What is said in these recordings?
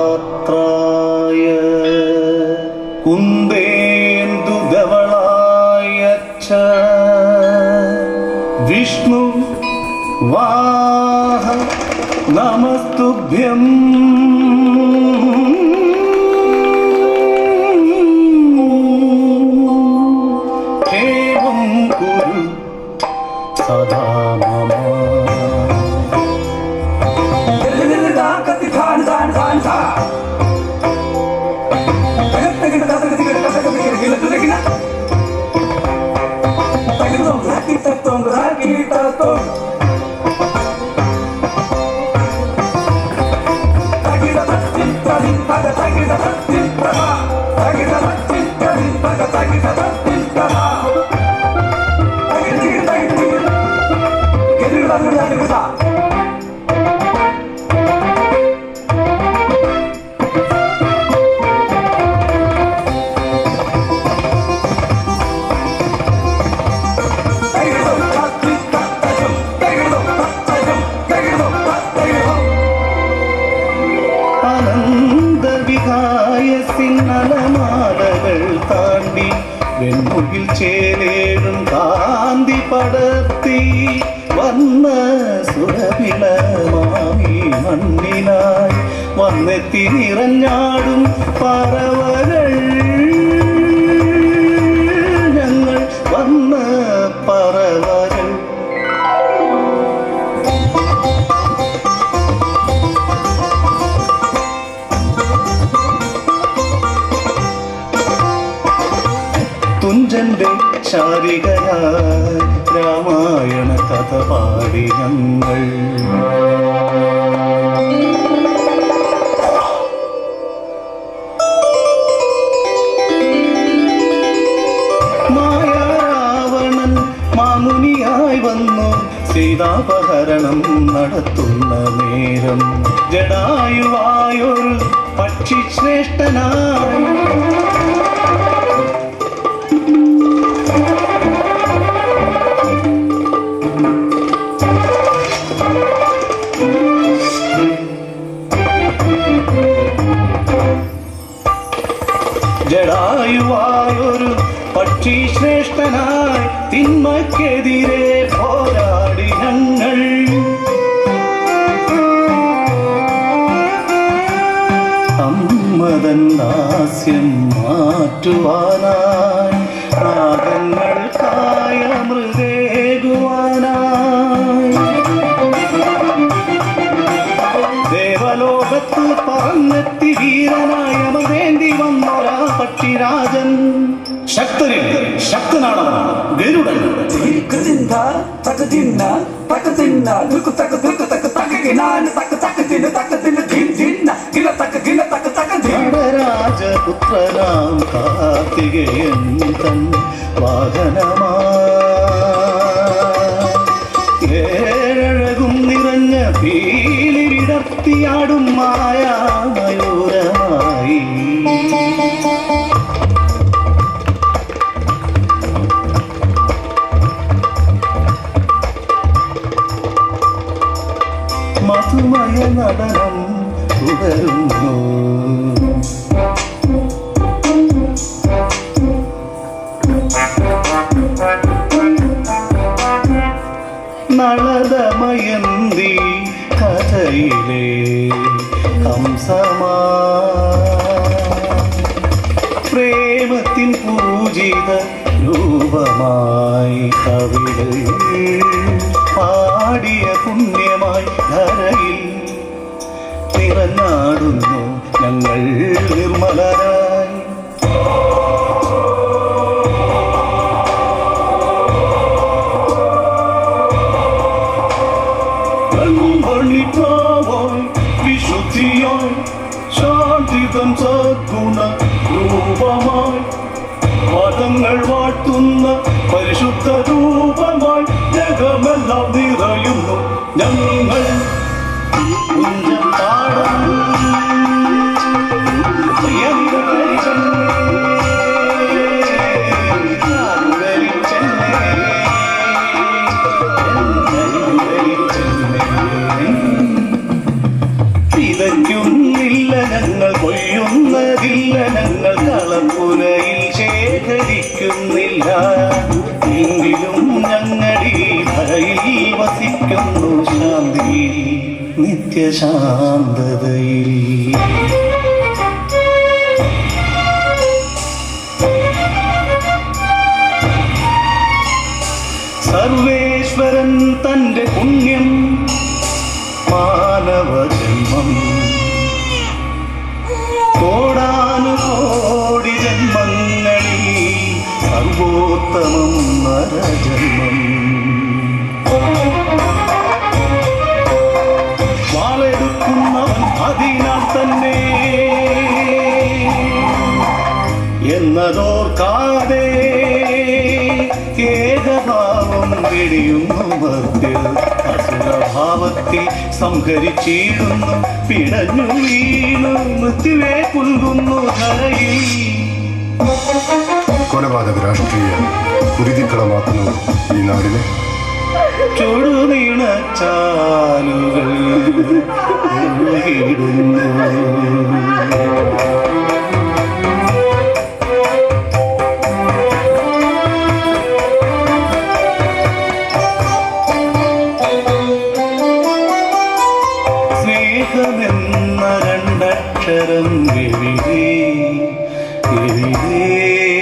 കുന്ദേന്ദു ധവളായ ച വിഷ്ണു വാഹ നമസ്തുഭ്യം ഏവം കുരു സദാ മമ അനന്തവികായസിന്നലമാലകൾ താണ്ടി വെൺമുകിൽ ചേലേഴും കാന്തി പടർത്തി വന്ന സുരവില മാമി മണ്ണിനായി വന്നെത്തി നിറഞ്ഞാടും പറവകൾ ഞങ്ങൾ വന്ന പറവകൾ തുഞ്ചന്റെ ശാരികയായി രാമായണ കഥ പാടി ഞങ്ങൾ മായാരാവണൻ മാമുനിയായി വന്നു സീതാപഹരണം നടത്തുന്ന നേരം ജടായുവായൊരു പക്ഷി ശ്രേഷ്ഠനായി ജടായുവായൊരു പക്ഷി ശ്രേഷ്ഠനായി തിന്മക്കെതിരെ പോരാടി ഞങ്ങൾ അമ്മതൻ ദാസ്യം മാറ്റുവാനായി നാഗങ്ങൾക്കായ മൃഗേകുവാനായി ദേവലോകത്ത് പറന്നെത്തി വീരനായ അമരേന്തി വന്നൊരാ പക്ഷിരാജൻ ശക്തനിൽ ശക്തനാണവൻ ഗരുഡൻ രാജപുത്രനാം കാർത്തികേയൻ തൻ വാഹനമാ ഏഴഴകും നിറഞ്ഞ പീലി വിടർത്തിയാടും മായാമയൂരമായി മധുമയ നടനം തുടരുന്നു നളതമയന്തി കഥയിലെ ഹംസമാ പ്രേമത്തിൻ പൂജിത രൂപമായി കവികൾ പാടിയ പുണ്യമായി ധരയിൽ നിറഞ്ഞാടുന്നു ഞങ്ങൾ നിർമ്മലരായി വെൺമണിപ്രാവായി വിശുദ്ധിയായി ശാന്തിതൻ സദ്ഗുണ രൂപമായി മതങ്ങൾ വാഴ്ത്തുന്ന പരിശുദ്ധ രൂപമായി ജഗമെല്ലാം നിറയുന്നു ഞങ്ങൾ കുഞ്ചം പാടം വിതയ്ക്കുന്നില്ല ഞങ്ങൾ ഞങ്ങൾ കൊയ്യുന്നതില്ല ഞങ്ങൾ കളപ്പുരയിൽ ശേഖരിക്കുന്നില്ല എങ്കിലും ഞങ്ങളീ ഭരയിൽ വസിക്കുന്നു ശാന്തി നിത്യശാന്തതയിൽ സർവേശ്വരൻ തന്റെ പുണ്യം മാനവ ജന്മം കോടാനുകോടി ജന്മങ്ങളിൽ സർവോത്തമം നരജന്മം വാളെടുക്കുന്നവൻ അതിനാൽ തന്നെ എന്നതോർക്കാതെ ഏകഭാവം വെടിയുന്നു മർദ്ദിൽ അസുരഭാവത്തിൽ സംഹരിച്ചിടുന്നു പിടഞ്ഞു വീണു മൃത്യുവെ കുൽകുന്നു ധരയിൽ കൊലപാതക രാഷ്ട്രീയ കുരുതിക്കളമാക്കുന്നു ഈ നാടിനെ ചുടുനീണ ചാലുകൾ ഒഴുകിയിടുന്നു സ്നേഹമെന്ന രണ്ടക്ഷരം എവിടെ എവിടെ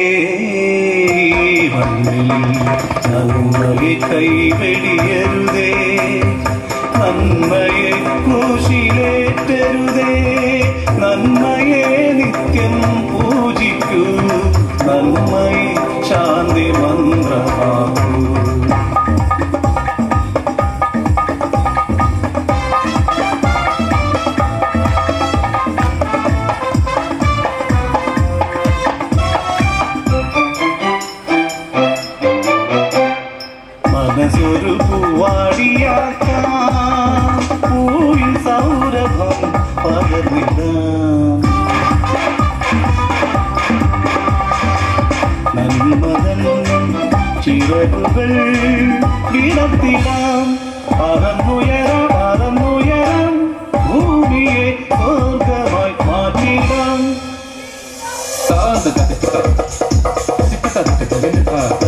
മണ്ണിൽ നന്മയെ കൈവെടിയരുതേ നന്മയെ ക്രൂശിലേറ്റരുതേ നന്മയെ നിത്യം പൂജിക്കൂ നന്മയെ ശാന്തി മന്ത്രമാക്കൂ മനസ്സൊരു പൂവാടിയാക്കാം പൂവിൻ സൗരഭം പകർന്നിടാം നന്മതൻ ചിറകുകൾ കിടത്തിടാം പറന്നുയരാം പറന്നുയരാം ഭൂമിയെ സ്വർഗമായി മാറ്റിടാം താഴ്ന്ന് കത്തിക്കാം. തിപ്പ കത്തിക്കാം.